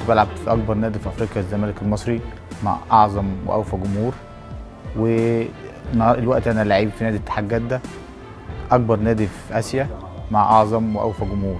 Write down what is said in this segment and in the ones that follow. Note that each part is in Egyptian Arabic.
بلعب في اكبر نادي في افريقيا الزمالك المصري مع اعظم واوفى جمهور والوقت انا لعيب في نادي اتحاد جده اكبر نادي في اسيا مع اعظم واوفى جمهور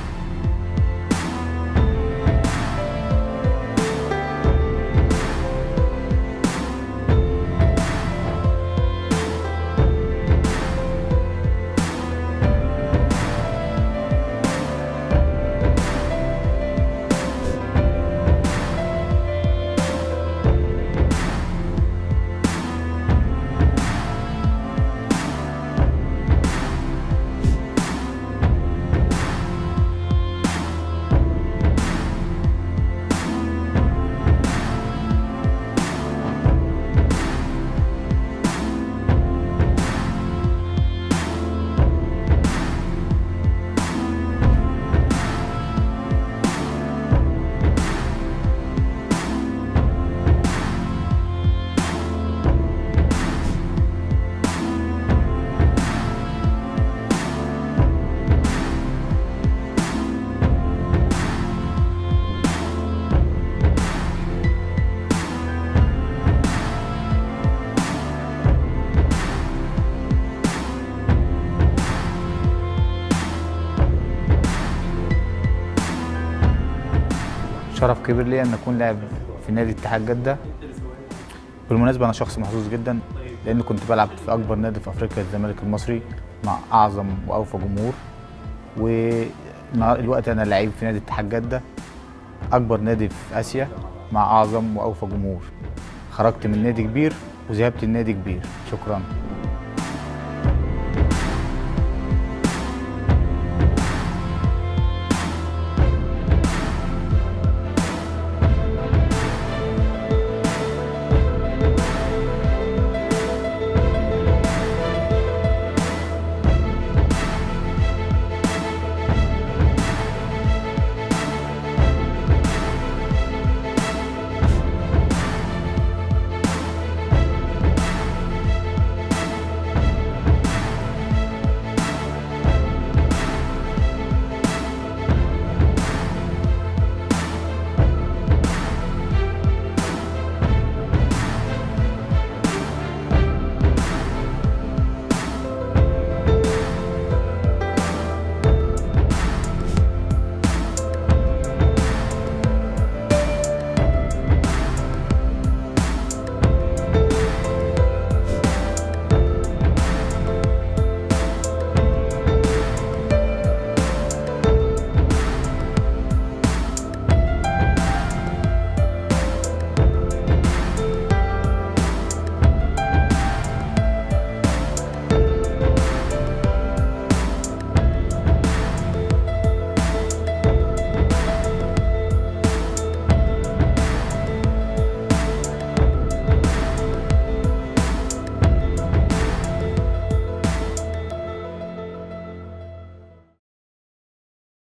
شرف كبير لي ان اكون لاعب في نادي اتحاد جده بالمناسبه انا شخص محظوظ جدا لان كنت بلعب في اكبر نادي في افريقيا الزمالك المصري مع اعظم واوفى جمهور والوقت انا لعيب في نادي اتحاد جده اكبر نادي في اسيا مع اعظم واوفى جمهور خرجت من نادي كبير وذهبت لنادي كبير شكرا